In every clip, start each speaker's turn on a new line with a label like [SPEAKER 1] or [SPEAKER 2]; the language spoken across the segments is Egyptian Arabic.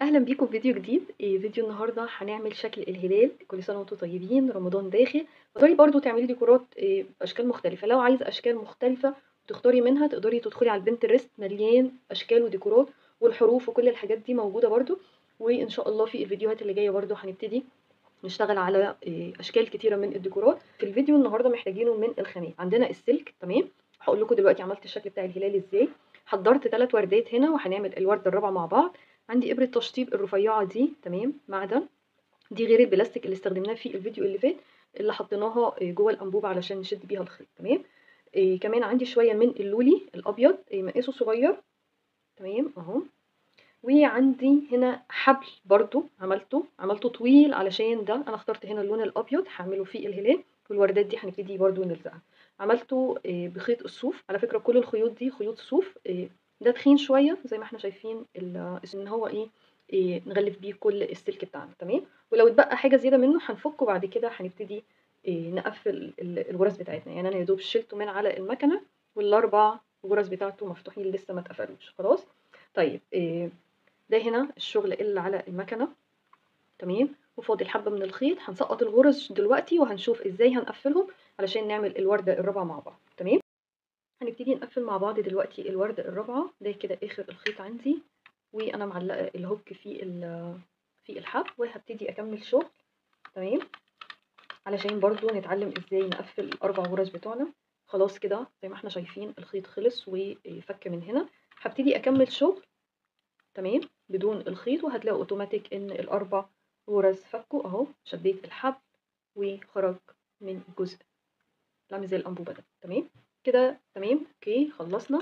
[SPEAKER 1] اهلا بيكم في فيديو جديد إيه فيديو النهارده هنعمل شكل الهلال كل سنه وانتم طيبين رمضان داخل تقدري برضو تعملي ديكورات إيه باشكال مختلفه لو عايزه اشكال مختلفه تختاري منها تقدري تدخلي على البنترست مليان اشكال وديكورات والحروف وكل الحاجات دي موجوده برضو وان شاء الله في الفيديوهات اللي جايه برضو هنبتدي نشتغل على إيه اشكال كتيره من الديكورات في الفيديو النهارده محتاجينه من الخامات عندنا السلك تمام هقول لكم دلوقتي عملت الشكل بتاع الهلال ازاي حضرت ثلاث وردات هنا وهنعمل الورده الرابعه مع بعض عندي ابره تشطيب الرفيعه دي تمام معدن دي غير البلاستيك اللي استخدمناه في الفيديو اللي فات اللي حطيناها جوه الانبوبه علشان نشد بيها الخيط تمام إيه كمان عندي شويه من اللولي الابيض إيه مقاسه صغير تمام اهو وعندي هنا حبل برضو عملته عملته طويل علشان ده انا اخترت هنا اللون الابيض هعمله فيه الهلال والوردات دي هنبتدي برضو نلزقها عملته إيه بخيط الصوف على فكره كل الخيوط دي خيوط صوف إيه ده تخين شويه زي ما احنا شايفين ان هو ايه, إيه نغلف بيه كل السلك بتاعنا تمام ولو اتبقى حاجه زياده منه هنفكه بعد كده هنبتدي إيه نقفل الغرز بتاعتنا يعني انا يا دوب شلته من على المكنه والاربع غرز بتاعته مفتوحين لسه ما اتقفلوش خلاص طيب إيه ده هنا الشغل اللي على المكنه تمام وفاضل حبه من الخيط هنسقط الغرز دلوقتي وهنشوف ازاي هنقفلهم علشان نعمل الورده الرابعه مع بعض تمام هنبتدي نقفل مع بعض دلوقتي الوردة الرابعة ده كده اخر الخيط عندي وانا معلقة الهوك في في الحبل وهبتدي اكمل شغل تمام علشان برضو نتعلم ازاي نقفل الاربع غرز بتوعنا خلاص كده زي ما احنا شايفين الخيط خلص وفك من هنا هبتدي اكمل شغل تمام بدون الخيط وهتلاقوا اوتوماتيك ان الاربع غرز فكوا اهو شديت الحبل وخرج من الجزء اللي عامل زي الانبوبه ده تمام كده تمام اوكي خلصنا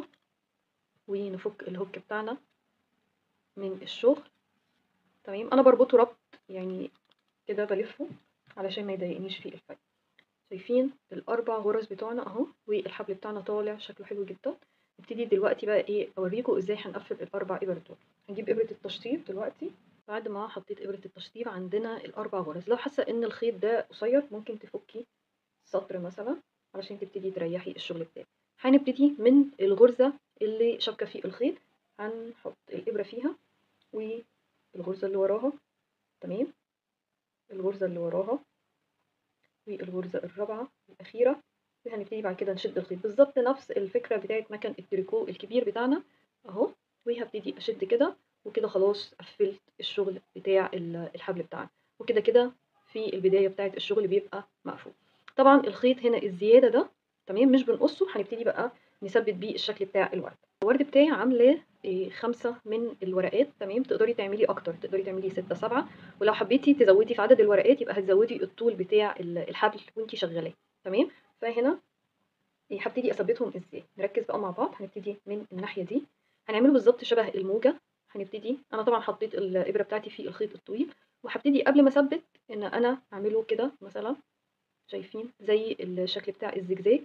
[SPEAKER 1] ونفك الهوك بتاعنا من الشغل تمام انا بربطه ربط يعني كده بلفه علشان ما يضايقنيش في الفك شايفين الاربع غرز بتوعنا اهو والحبل بتاعنا طالع شكله حلو جدا نبتدي دلوقتي بقى ايه اوريكم ازاي هنقفل الاربع ابر دول هنجيب ابره التشطيب دلوقتي بعد ما حطيت ابره التشطيب عندنا الاربع غرز لو حاسه ان الخيط ده قصير ممكن تفكي سطر مثلا علشان تبتدي تريحي الشغل بتاعك هنبتدي من الغرزة اللي شابكة في الخيط هنحط الإبرة فيها والغرزة اللي وراها تمام الغرزة اللي وراها والغرزة الرابعة الأخيرة وهنبتدي بعد كده نشد الخيط بالظبط نفس الفكرة بتاعت مكان التريكو الكبير بتاعنا اهو وهبتدي أشد كده وكده خلاص قفلت الشغل بتاع الحبل بتاعنا وكده كده في البداية بتاعت الشغل بيبقى مقفول طبعا الخيط هنا الزياده ده تمام مش بنقصه هنبتدي بقى نثبت بيه الشكل بتاع الورد الورد بتاعي عامله إيه خمسة من الورقات تمام تقدري تعملي اكتر تقدري تعملي ستة سبعة ولو حبيتي تزودي في عدد الورقات يبقى هتزودي الطول بتاع الحبل وانتي شغالاه تمام فهنا إيه هبتدي اثبتهم ازاي نركز بقى مع بعض هنبتدي من الناحيه دي هنعمله بالظبط شبه الموجه هنبتدي انا طبعا حطيت الابره بتاعتي في الخيط الطويل وهبتدي قبل ما اثبت ان انا اعمله كده مثلا شايفين زي الشكل بتاع الزجزاج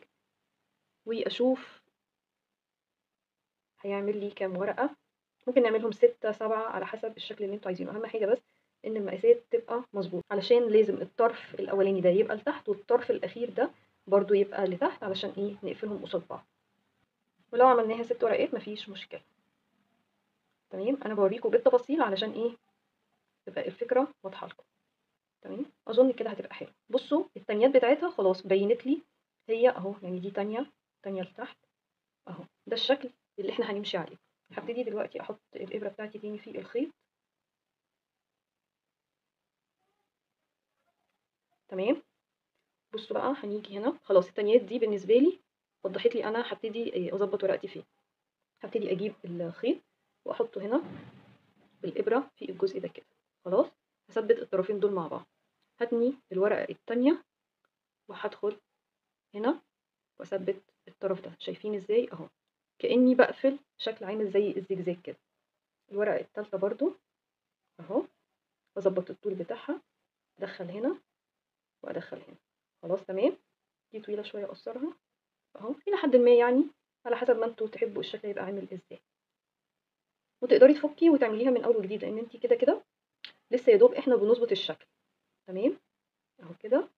[SPEAKER 1] واشوف هيعمل لي كام ورقه ممكن نعملهم ستة سبعة على حسب الشكل اللي انتوا عايزينه اهم حاجه بس ان المقاسات تبقى مظبوطه علشان لازم الطرف الاولاني ده يبقى لتحت والطرف الاخير ده برضو يبقى لتحت علشان ايه نقفلهم قصاد بعض ولو عملناها ست ورقات مفيش مشكله تمام انا بوريكم بالتفاصيل علشان ايه تبقى الفكره واضحه لكم تمام اظن كده هتبقى حلوه بصوا التانيات بتاعتها خلاص بينت لي هي اهو يعني دي تانية تانية لتحت اهو ده الشكل اللي احنا هنمشي عليه هبتدي دلوقتي احط الابره بتاعتي تاني في الخيط تمام بصوا بقى هنيجي هنا خلاص التانيات دي بالنسبه لي وضحت لي انا هبتدي اظبط ورقتي فين هبتدي اجيب الخيط واحطه هنا بالابره في الجزء ده كده خلاص هثبت الطرفين دول مع بعض هتني الورقة التانية وهدخل هنا واثبت الطرف ده شايفين ازاي اهو كأني بقفل شكل عامل زي الزجزاج كده الورقة التالتة برضو اهو واظبط الطول بتاعها ادخل هنا وادخل هنا خلاص تمام دي طويلة شوية اقصرها اهو الى حد ما يعني على حسب ما انتوا تحبوا الشكل يبقى عامل ازاي وتقدري تفكي وتعمليها من اول وجديد لان انت كده كده لسه يا دوب احنا بنظبط الشكل تمام اهو كده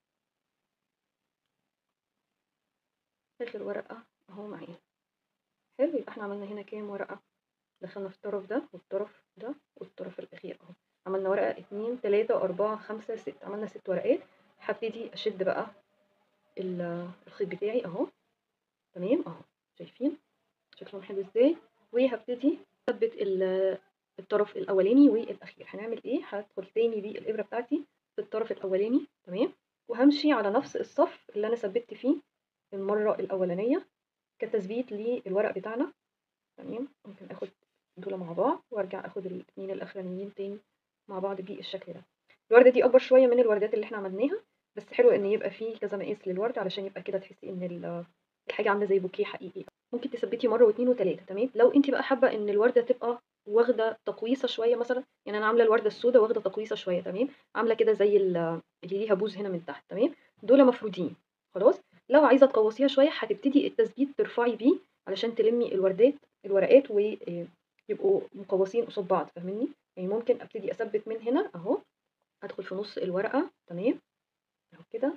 [SPEAKER 1] اخر ورقه اهو معايا حلو يبقى احنا عملنا هنا كام ورقه دخلنا في الطرف ده والطرف ده والطرف الاخير اهو عملنا ورقة اتنين تلاتة أربعة خمسة ست عملنا ست ورقات هبتدي أشد بقى ال- الخيط بتاعي أهو تمام أهو شايفين شكلهم حلو ازاي وهبتدي اثبت ال- الطرف الاولاني والاخير هنعمل ايه هدخل تاني بالابره بتاعتي في الطرف الاولاني تمام وهمشي على نفس الصف اللي انا ثبت فيه المره الاولانيه كتثبيت للورق بتاعنا تمام ممكن اخد دول مع بعض وارجع اخد الاثنين الاخرانيين تاني مع بعض بالشكل ده الورده دي اكبر شويه من الوردات اللي احنا عملناها بس حلو ان يبقى فيه كذا مقاس للورد علشان يبقى كده تحسي ان ال- الحاجه عامله زي بوكيه حقيقي ممكن تثبتي مره واثنين وثلاثه تمام لو انت بقى حابه ان الورده تبقى واخده تقويصه شويه مثلا يعني انا عامله الورده السوداء واخده تقويصه شويه تمام عامله كده زي ال- اللي ليها بوز هنا من تحت تمام دول مفرودين خلاص لو عايزه تقوصيها شويه هتبتدي التثبيت ترفعي بيه علشان تلمي الوردات الورقات ويبقوا مقوسين قصاد بعض فاهميني يعني ممكن ابتدي اثبت من هنا اهو ادخل في نص الورقه تمام اهو كده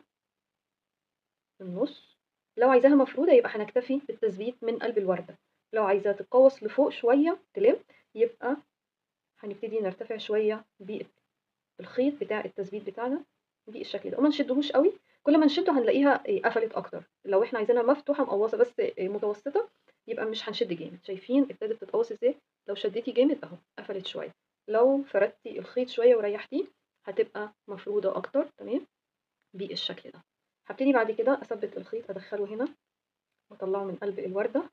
[SPEAKER 1] في النص لو عايزاها مفرودة يبقى هنكتفي بالتثبيت من قلب الوردة لو عايزة تتقوس لفوق شوية تلم يبقى هنبتدي نرتفع شوية بالخيط بتاع التثبيت بتاعنا بالشكل ده وما نشدهوش قوي كل ما نشده هنلاقيها إيه، قفلت اكتر لو احنا عايزينها مفتوحة مقوسة بس إيه، متوسطة يبقى مش هنشد جامد شايفين ابتدت تتقوس ازاي لو شديتي جامد اهو قفلت شوية لو فردتي الخيط شوية وريحتيه هتبقى مفرودة اكتر تمام بالشكل ده هبتدي بعد كده اثبت الخيط ادخله هنا واطلعه من قلب الوردة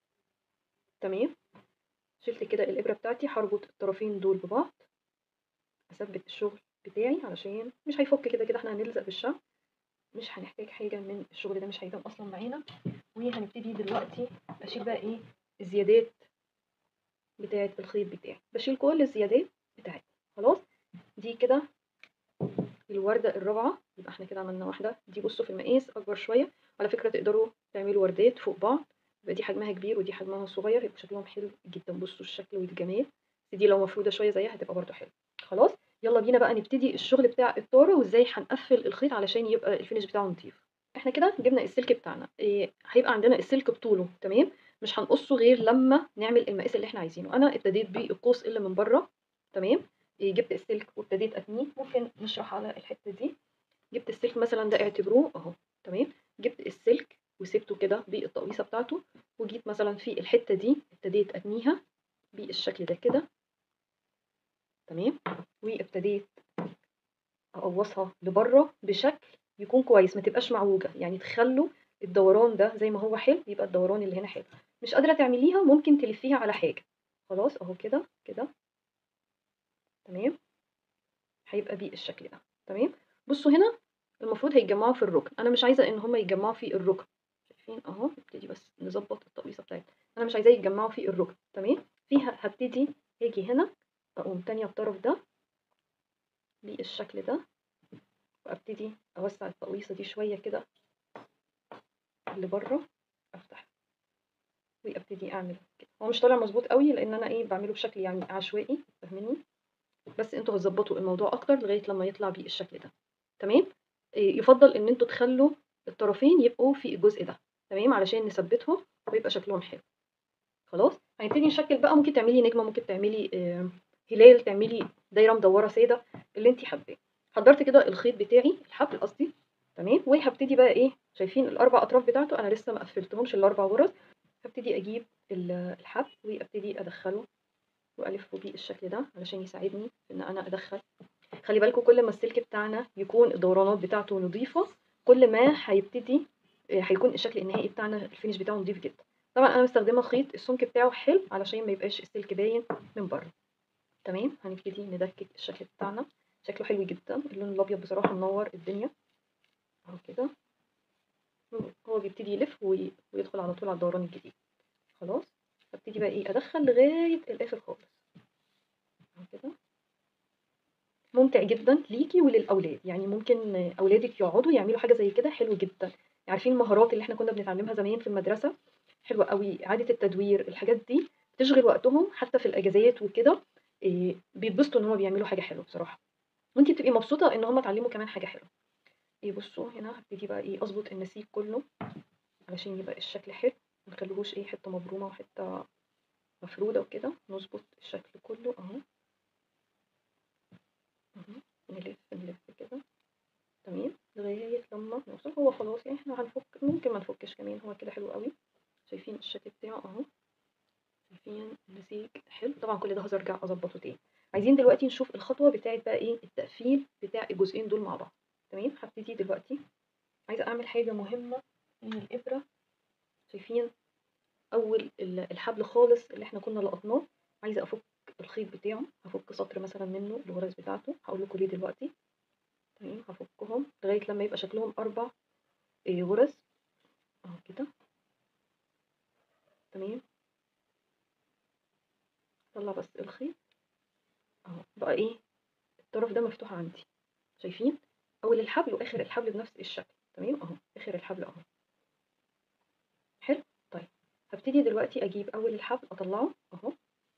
[SPEAKER 1] تمام شلت كده الابرة بتاعتي هربط الطرفين دول ببعض اثبت الشغل بتاعي علشان مش هيفك كده كده احنا هنلزق بالشمع مش هنحتاج حاجة من الشغل ده مش هيبان اصلا معانا وهنبتدي دلوقتي اشيل بقى ايه الزيادات بتاعة الخيط بتاعي بشيل كل الزيادات بتاعتي خلاص دي كده الوردة الرابعة يبقى احنا كده عملنا واحدة دي بصوا في المقاس أكبر شوية على فكرة تقدروا تعملوا وردات فوق بعض يبقى دي حجمها كبير ودي حجمها صغير يبقى شكلهم حلو جدا بصوا الشكل والجمال بس دي لو مفرودة شوية زيها هتبقى برضو حلو خلاص يلا بينا بقى نبتدي الشغل بتاع الطارة وازاي هنقفل الخيط علشان يبقى الفينش بتاعه نضيف احنا كده جبنا السلك بتاعنا إيه هيبقى عندنا السلك بطوله تمام مش هنقصه غير لما نعمل المقاس اللي احنا عايزينه انا ابتديت بالقوس اللي من بره تمام إيه جبت السلك وابتديت اتنيه ممكن نشرح على الحته دي جبت السلك مثلا ده اعتبروه اهو تمام جبت السلك وسبته كده بالتقويصه بتاعته وجيت مثلا في الحته دي ابتديت اتنيها بالشكل ده كده تمام وابتديت اقوصها لبره بشكل يكون كويس ما تبقاش معوجه يعني تخلوا الدوران ده زي ما هو حلو يبقى الدوران اللي هنا حلو مش قادره تعمليها ممكن تلفيها على حاجه خلاص اهو كده كده تمام هيبقى بالشكل ده تمام بصوا هنا المفروض هيتجمعوا في الركن انا مش عايزه ان هم يتجمعوا في الركن شايفين اهو نبتدي بس نظبط التقويصه بتاعتنا انا مش عايزاه يتجمعوا في الركن تمام فيها هبتدي هاجي هنا اقوم تانية الطرف ده بالشكل ده وابتدي اوسع التقويصه دي شويه كده لبره افتح وابتدي اعمل كده هو مش طالع مظبوط قوي لان انا ايه بعمله بشكل يعني عشوائي فاهميني بس انتوا هتظبطوا الموضوع اكتر لغايه لما يطلع بالشكل ده تمام إيه، يفضل ان انتوا تخلوا الطرفين يبقوا في الجزء ده تمام علشان نثبتهم ويبقى شكلهم حلو خلاص هنبتدي نشكل بقى ممكن تعملي نجمه ممكن تعملي آه، هلال تعملي دايره مدوره ساده اللي انت حباه حضرت كده الخيط بتاعي الحبل قصدي تمام وهبتدي بقى ايه شايفين الاربع اطراف بتاعته انا لسه ما قفلتهمش الاربع غرز هبتدي اجيب ال- الحبل وابتدي ادخله والفه بالشكل ده علشان يساعدني في ان انا ادخل خلي بالكم كل ما السلك بتاعنا يكون الدورانات بتاعته نظيفه كل ما هيبتدي آه، هيكون الشكل النهائي بتاعنا الفينش بتاعه نظيف جدا طبعا انا مستخدمه خيط السمك بتاعه حلو علشان ما يبقاش السلك باين من بره تمام هنبتدي ندكك الشكل بتاعنا شكله حلو جدا اللون الابيض بصراحه منور الدنيا اهو كده هو بيبتدي يلف وي- ويدخل على طول على الدوران الجديد خلاص هبتدي بقى ايه ادخل لغايه الاخر خالص اهو كده ممتع جدا ليكي وللاولاد يعني ممكن اولادك يقعدوا يعملوا حاجه زي كده حلو جدا عارفين المهارات اللي احنا كنا بنتعلمها زمان في المدرسه حلوه قوي اعاده التدوير الحاجات دي بتشغل وقتهم حتى في الاجازات وكده إيه بيتبسطوا ان هم بيعملوا حاجه حلوه بصراحه وانت بتبقي مبسوطه ان هم اتعلموا كمان حاجه حلوه ايه بصوا هنا هبتدي بقى ايه اظبط النسيج كله علشان يبقى الشكل حلو ما نخليهوش ايه حته مبرومه وحته مفروده وكده نظبط الشكل كله اهو لما نوصل هو خلاص يعني احنا هنفك ممكن ما نفكش كمان هو كده حلو قوي شايفين الشكل بتاعه اهو شايفين النسيج حلو طبعا كل ده هرجع اظبطه تاني عايزين دلوقتي نشوف الخطوه بتاعت بقى ايه التقفيل بتاع الجزئين دول مع بعض تمام هبتدي دلوقتي عايزه اعمل حاجه مهمه من الابره شايفين اول الحبل خالص اللي احنا كنا لقطناه عايزه افك الخيط بتاعه هفك سطر مثلا منه الغرز بتاعته هقول لكم ليه دلوقتي تمام هفكهم لغايه لما يبقى شكلهم اربع غرز اهو كده تمام طلع بس الخيط اهو بقى ايه الطرف ده مفتوح عندي شايفين اول الحبل واخر الحبل بنفس الشكل تمام اهو اخر الحبل اهو حلو طيب هبتدي دلوقتي اجيب اول الحبل اطلعه اهو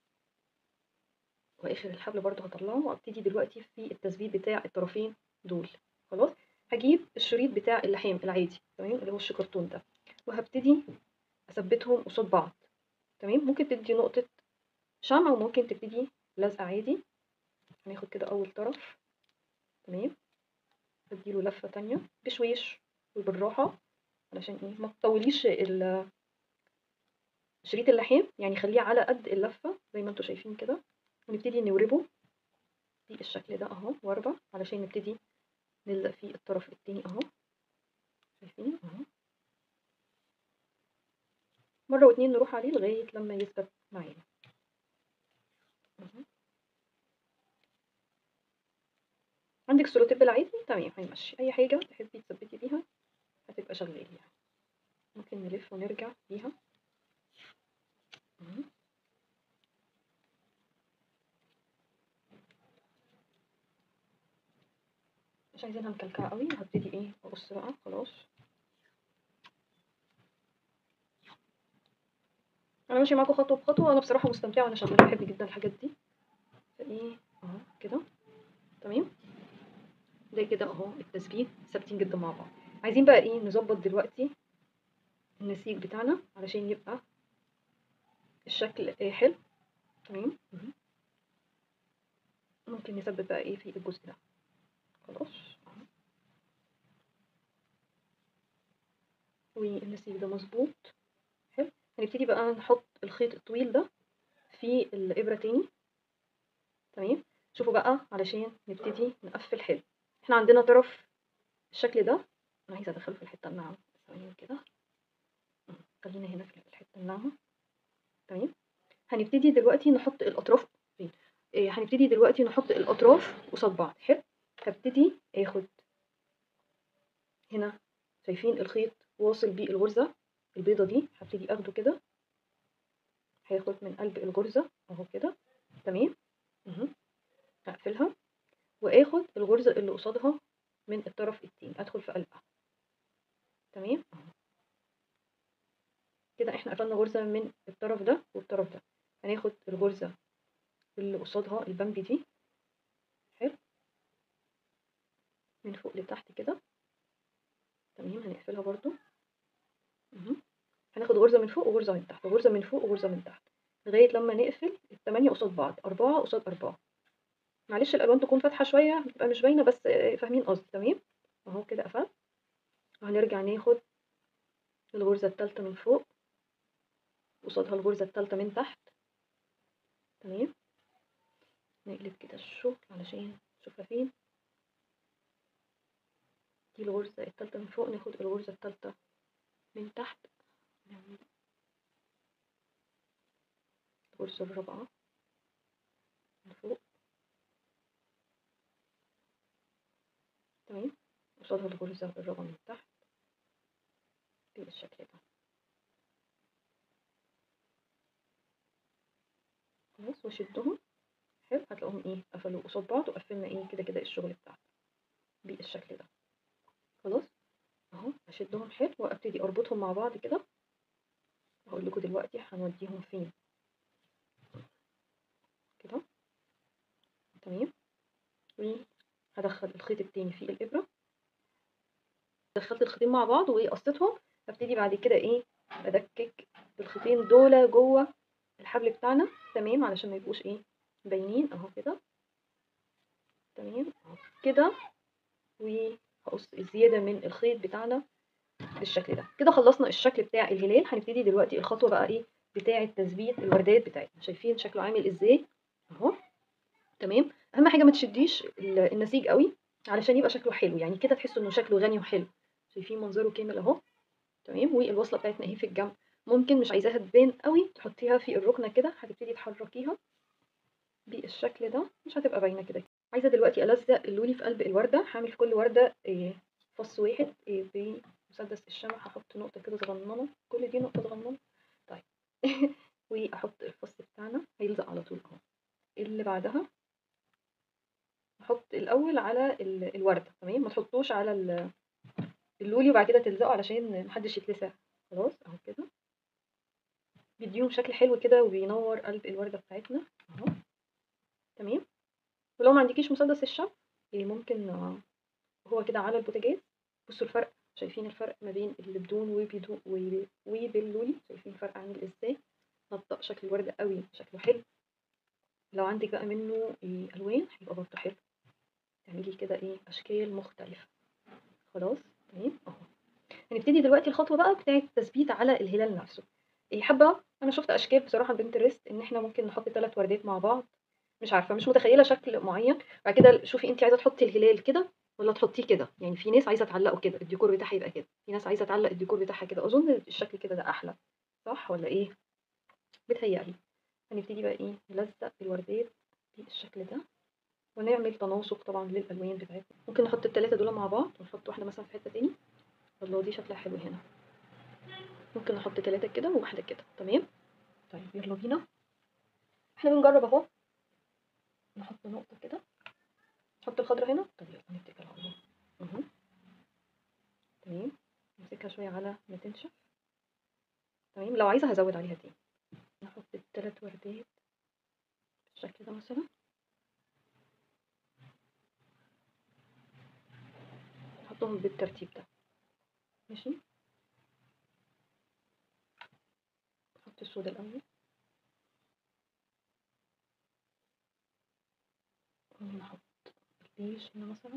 [SPEAKER 1] واخر الحبل برضه هطلعه وابتدي دلوقتي في التثبيت بتاع الطرفين دول خلاص هجيب الشريط بتاع اللحام العادي تمام اللي هو الشكرتون ده وهبتدي اثبتهم قصاد بعض تمام ممكن تدي نقطة شمع وممكن تبتدي لزقة عادي هناخد كده اول طرف تمام اديله لفة تانية بشويش وبالراحة علشان ايه ما تطوليش شريط اللحام يعني خليه على قد اللفة زي ما انتوا شايفين كده ونبتدي نوربه بالشكل ده اهو واربع علشان نبتدي نلزق فيه الطرف التاني اهو شايفين اهو مرة واتنين نروح عليه لغاية لما يثبت معانا عندك سلوتيب العادي تمام هيمشي اي حاجة تحبي تثبتي بيها هتبقى شغال يعني ممكن نلف ونرجع بيها مش عايزينها مكلكعة قوي هبتدي ايه اقص بقى خلاص انا ماشيه معاكم خطوه بخطوه وانا بصراحه مستمتعه وانا شغاله بحب جدا الحاجات دي فايه اهو كده تمام ده كده اهو التثبيت ثابتين جدا مع بعض عايزين بقى ايه نظبط دلوقتي النسيج بتاعنا علشان يبقى الشكل إيه حلو تمام ممكن نثبت بقى ايه في الجزء ده خلاص والنسيج ده مظبوط حلو هنبتدي بقى نحط الخيط الطويل ده في الابره تاني تمام شوفوا بقى علشان نبتدي نقفل حلو احنا عندنا طرف الشكل ده انا عايزه ادخله في الحته الناعمه ثواني كده خلينا هنا في الحته الناعمه تمام هنبتدي دلوقتي نحط الاطراف فين إيه هنبتدي دلوقتي نحط الاطراف قصاد بعض حلو هبتدي اخد هنا شايفين الخيط واصل بالغرزه البيضه دي هبتدي اخده كده هاخد من قلب الغرزه اهو كده تمام اهو هقفلها واخد الغرزه اللي قصادها من الطرف التاني ادخل في قلبها تمام اهو كده احنا قفلنا غرزه من الطرف ده والطرف ده هناخد الغرزه اللي قصادها البامبي دي حلو من فوق لتحت كده تمام هنقفلها برضو اهو هناخد غرزه من فوق وغرزه من تحت وغرزه من فوق وغرزه من تحت لغايه لما نقفل التمانية قصاد بعض أربعة قصاد أربعة معلش الألوان تكون فاتحة شوية بتبقى مش باينة بس فاهمين قصدي تمام اهو كده قفلت وهنرجع ناخد الغرزة التالتة من فوق قصادها الغرزة التالتة من تحت تمام نقلب كده الشغل علشان نشوفها فين دي الغرزة التالتة من فوق ناخد الغرزة التالتة من تحت نعمل الغرزة الرابعة من فوق تمام قصادها الغرزة الرابعة من تحت بالشكل ده خلاص واشدهم حلو هتلاقوهم ايه قفلوا قصاد بعض وقفلنا ايه كده كده الشغل بتاعنا بالشكل ده خلاص اهو هشدهم حلو وابتدي اربطهم مع بعض كده هقول لكم دلوقتي هنوديهم فين كده تمام وهدخل الخيط التاني في الابره دخلت الخيطين مع بعض وقصيتهم هبتدي بعد كده ايه ادكك الخيطين دول جوه الحبل بتاعنا تمام علشان ما يبقوش ايه باينين اهو كده تمام اهو كده هقص الزياده من الخيط بتاعنا بالشكل ده كده خلصنا الشكل بتاع الهلال هنبتدي دلوقتي الخطوه بقى ايه بتاعه تثبيت الوردات بتاعتنا شايفين شكله عامل ازاي اهو تمام اهم حاجه ما تشديش النسيج قوي علشان يبقى شكله حلو يعني كده تحسوا انه شكله غني وحلو شايفين منظره كامل اهو تمام والوصله بتاعتنا اهي في الجنب ممكن مش عايزاها تبان قوي تحطيها في الركنه كده هتبتدي تحركيها بالشكل ده مش هتبقى باينه كده عايزه دلوقتي الزق اللولي في قلب الورده هعمل في كل ورده إيه فص واحد إيه بمسدس الشمع هحط نقطه كده صغننه كل دي نقطه صغننه طيب واحط الفص بتاعنا هيلزق على طول اهو اللي بعدها احط الاول على الورده تمام ما تحطوش على اللولي وبعد كده تلزقه علشان محدش يتلسع خلاص اهو كده بيديهم شكل حلو كده وبينور قلب الورده بتاعتنا اهو تمام ولو ما عندكيش مسدس الشمع ممكن هو كده على البوتاجاز بصوا الفرق شايفين الفرق ما بين اللي بدون وبدون وباللولي شايفين الفرق عامل ازاي نطق شكل الورده قوي شكله حلو لو عندك بقى منه الوان هيبقى برضه حلو تعملي كده ايه اشكال مختلفه خلاص تمام اهو هنبتدي دلوقتي الخطوه بقى بتاعه التثبيت على الهلال نفسه ايه حابه انا شفت اشكال بصراحه على بنترست ان احنا ممكن نحط ثلاث وردات مع بعض مش عارفه مش متخيله شكل معين بعد كده شوفي انت عايزه تحطي الهلال كده ولا تحطيه كده يعني في ناس عايزه تعلقه كده الديكور بتاعها يبقى كده في ناس عايزه تعلق الديكور بتاعها كده اظن الشكل كده ده احلى صح ولا ايه بتهيألي هنبتدي بقى ايه نلزق الوردات بالشكل ده ونعمل تناسق طبعا للالوان بتاعتنا ممكن نحط الثلاثه دول مع بعض ونحط واحده مثلا في حته تاني الله دي شكلها حلو هنا ممكن نحط ثلاثه كده وواحده كده تمام طيب يلا بينا احنا بنجرب اهو نحط نقطه كده نحط الخضره هنا طب يلا نتكل على الله اهو تمام نمسكها شويه على ما تنشف تمام لو عايزه هزود عليها تاني نحط الثلاث وردات بالشكل ده مثلا نحطهم بالترتيب ده ماشي نحط السودا الاول نحط البيش هنا مثلا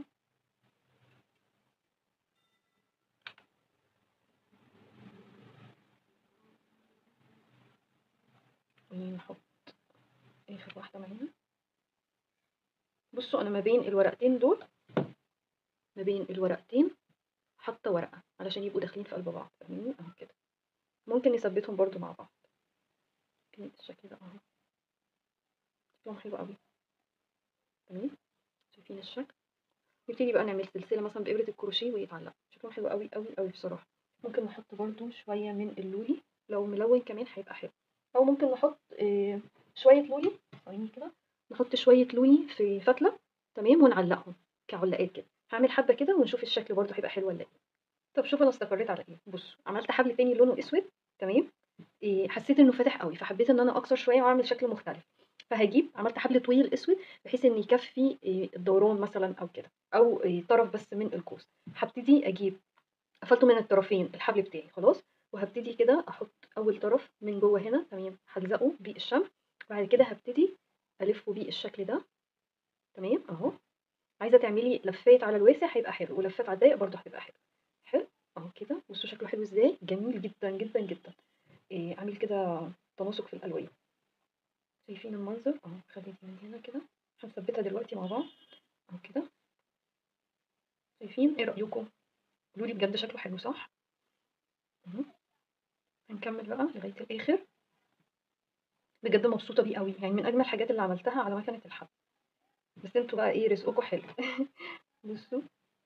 [SPEAKER 1] ونحط اخر واحده معانا بصوا انا ما بين الورقتين دول ما بين الورقتين حاطه ورقه علشان يبقوا داخلين في قلب بعض فاهمين اهو كده ممكن نثبتهم برضو مع بعض بالشكل ده اهو شكلهم حلو قوي تمام شايفين الشكل نبتدي بقى نعمل سلسله مثلا بابره الكروشيه ويتعلق شكلهم حلو قوي قوي قوي بصراحه ممكن نحط برضو شويه من اللولي لو ملون كمان هيبقى حلو او ممكن نحط آه شويه لولي ثواني كده نحط شويه لولي في فتله تمام ونعلقهم كعلاقات كده هعمل حبه كده ونشوف الشكل برضو هيبقى حلو ولا ايه طب شوف انا استقريت على ايه بصوا عملت حبل تاني لونه اسود تمام إيه حسيت انه فاتح قوي فحبيت ان انا اكسر شويه واعمل شكل مختلف فهجيب عملت حبل طويل اسود بحيث ان يكفي إيه الدوران مثلا او كده او إيه طرف بس من القوس هبتدي اجيب قفلته من الطرفين الحبل بتاعي خلاص وهبتدي كده احط اول طرف من جوه هنا تمام هلزقه بالشمع بعد كده هبتدي الفه بالشكل ده تمام اهو عايزه تعملي لفات على الواسع هيبقى حلو ولفات على الضيق برضه هيبقى حلو حلو اهو كده بصوا شكله حلو ازاي جميل جدا جدا جدا إيه عامل كده تناسق في الالوان شايفين المنظر اهو خليتي من هنا كده هنثبتها دلوقتي مع بعض اهو كده شايفين ايه رايكم قولوا لي بجد شكله حلو صح اهو هنكمل بقى لغايه الاخر بجد مبسوطه بيه قوي يعني من اجمل الحاجات اللي عملتها على مكنه الحب بس انتوا بقى ايه رزقكم حلو بصوا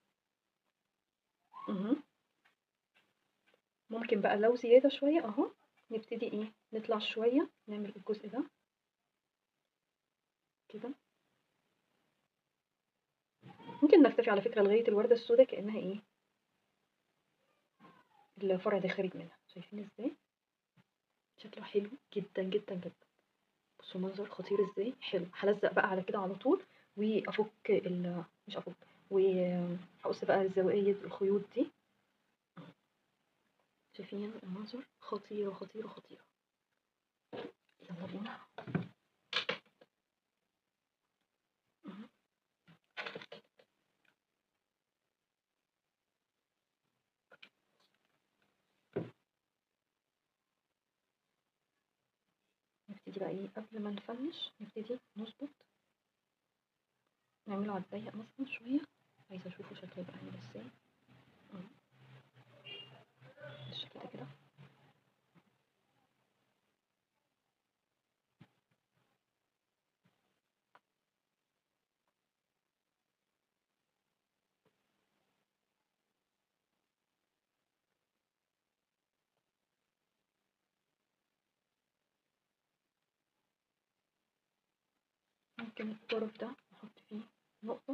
[SPEAKER 1] اهو ممكن بقى لو زياده شويه اهو نبتدي ايه نطلع شويه نعمل الجزء ده كده ممكن نكتفي على فكره لغايه الورده السوداء كانها ايه الفرع ده خارج منها شايفين ازاي شكله حلو جدا جدا جدا بصوا منظر خطير ازاي حلو هلزق بقى على كده على طول وافك ال مش افك وهقص بقى الزوايد الخيوط دي شايفين المنظر خطيرة خطيرة خطيرة يلا بينا نبتدي بقى إيه قبل ما نفنش نبتدي نضبط نعمله على الضيق مثلًا شوية، عايزة أشوفه شكله هيبقى عامل إزاي. إمم. بالشكل ده كده. ممكن الطرف ده نحط فيه نقطة.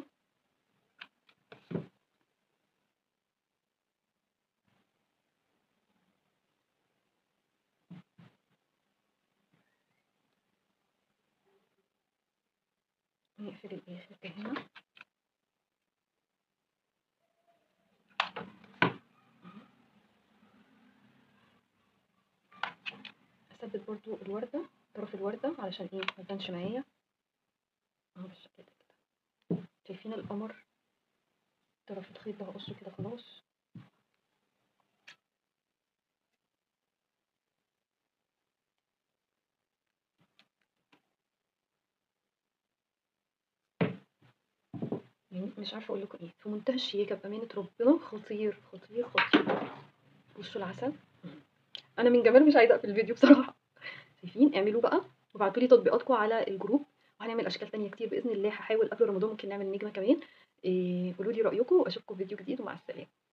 [SPEAKER 1] نقفل الآخر ده هنا. اهم. أثبت برضه الوردة، طرف الوردة علشان إيه ما تبانش معايا. أهو بالشكل ده كده. شايفين القمر؟ طرف الخيط ده هاقصه كده خلاص. يعني مش عارفة أقول لكم إيه، في منتهى الشياكة بأمانة ربنا خطير، خطير، خطير. بصوا العسل. إمم. أنا من جماله مش عايزة أقفل الفيديو بصراحة. شايفين؟ اعملوه بقى وابعتوا لي تطبيقاتكم على الجروب، وهنعمل أشكال تانية كتير بإذن الله، هاحاول قبل رمضان ممكن نعمل نجمة كمان. آآ قولوا لي رأيكم وأشوفكم في فيديو جديد ومع السلامة.